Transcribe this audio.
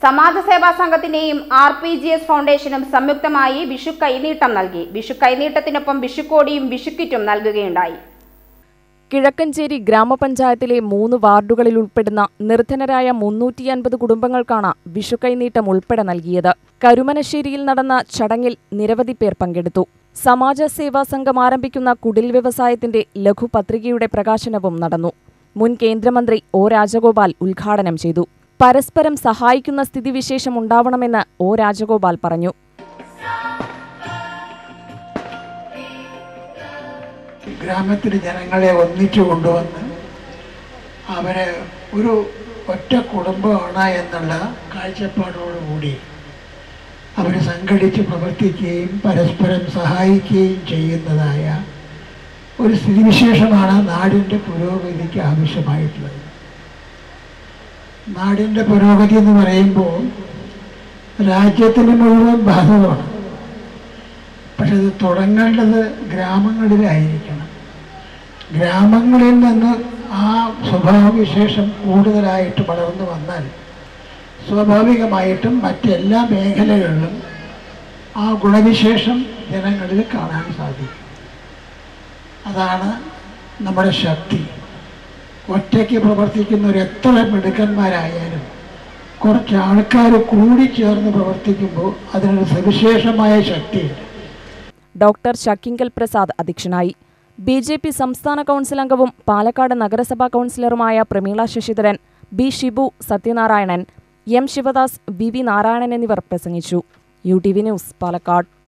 സമാജസേവാ സംഘത്തിന്റെയും R P G S ഫൗണ്ടേഷനും സംയുക്തമായി വിഷു കൈനീട്ടം നൽകി വിഷു കൈനീട്ടത്തിനൊപ്പം വിഷുക്കോടിയും വിഷുക്കിറ്റും നൽകുകയുണ്ടായി കിഴക്കഞ്ചേരി ഗ്രാമപഞ്ചായത്തിലെ മൂന്ന് വാർഡുകളിൽ ഉൾപ്പെടുന്ന നിർധനരായ മുന്നൂറ്റി അൻപത് കുടുംബങ്ങൾക്കാണ് വിഷുക്കൈനീട്ടം ഉൾപ്പെടെ നൽകിയത് കരുമനശ്ശേരിയിൽ നടന്ന ചടങ്ങിൽ നിരവധി പേർ പങ്കെടുത്തു സമാജ സേവാ സംഘം ആരംഭിക്കുന്ന കുടിൽ വ്യവസായത്തിന്റെ ലഘുപത്രികയുടെ പ്രകാശനവും നടന്നു മുൻ കേന്ദ്രമന്ത്രി ഒ രാജഗോപാൽ ഉദ്ഘാടനം ചെയ്തു പരസ്പരം സഹായിക്കുന്ന സ്ഥിതിവിശേഷം ഉണ്ടാവണമെന്ന് ഒ രാജഗോപാൽ പറഞ്ഞു ഗ്രാമത്തിലെ ജനങ്ങളെ ഒന്നിച്ചു കൊണ്ടുവന്ന് അവരെ ഒരു ഒറ്റ കുടുംബമാണ് എന്നുള്ള കാഴ്ചപ്പാടോടുകൂടി അവർ സംഘടിച്ച് പ്രവർത്തിക്കുകയും പരസ്പരം സഹായിക്കുകയും ചെയ്യുന്നതായ ഒരു സ്ഥിതിവിശേഷമാണ് നാടിൻ്റെ പുരോഗതിക്ക് ആവശ്യമായിട്ടുള്ളത് നാടിൻ്റെ പുരോഗതി എന്ന് പറയുമ്പോൾ രാജ്യത്തിന് മുഴുവൻ ബാധകമാണ് പക്ഷെ ഇത് തുടങ്ങേണ്ടത് ഗ്രാമങ്ങളിലായിരിക്കണം ഗ്രാമങ്ങളിൽ നിന്ന് ആ സ്വഭാവവിശേഷം കൂടുതലായിട്ട് വളർന്നു വന്നാൽ സ്വാഭാവികമായിട്ടും മറ്റെല്ലാ മേഖലകളിലും ആ ഗുണവിശേഷം ജനങ്ങളിൽ കാണാൻ സാധിക്കും അതാണ് നമ്മുടെ ശക്തി ഒറ്റയ്ക്ക് പ്രവർത്തിക്കുന്നവർ എത്ര മിടുക്കന്മാരായാലും കുറച്ച് ആൾക്കാർ കൂടി ചേർന്ന് പ്രവർത്തിക്കുമ്പോൾ അതിനൊരു സവിശേഷമായ ശക്തിയുണ്ട് ഡോക്ടർ ഷക്കിങ്കൽ പ്രസാദ് അധ്യക്ഷനായി ബി ജെ പി സംസ്ഥാന കൗൺസിൽ അംഗവും പാലക്കാട് നഗരസഭാ കൗൺസിലറുമായ Prameela Sasidharan B Shibu Sathyanarayanan M Sivadas V V Narayanan എന്നിവർ പ്രസംഗിച്ചു U T V news Palakkad